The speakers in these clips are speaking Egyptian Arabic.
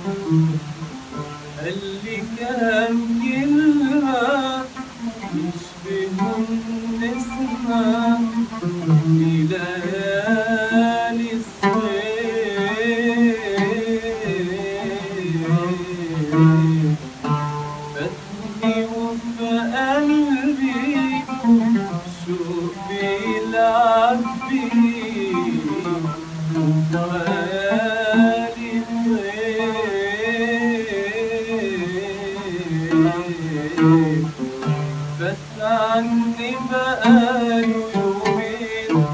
اللي كان كلمة يشبه النسمة في ليالي الصيف فاتني وفي قلبي شوق بيلعب بيه وخيالي طير بس عني بقاله يومين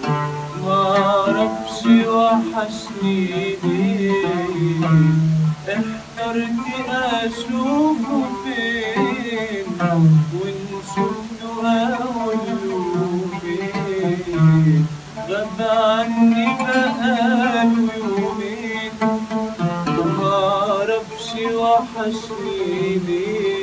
معرفش وحشني ليه احترت اشوفه فين وان شفته اقوله فين غاب عني بقاله يومين معرفش وحشني ليه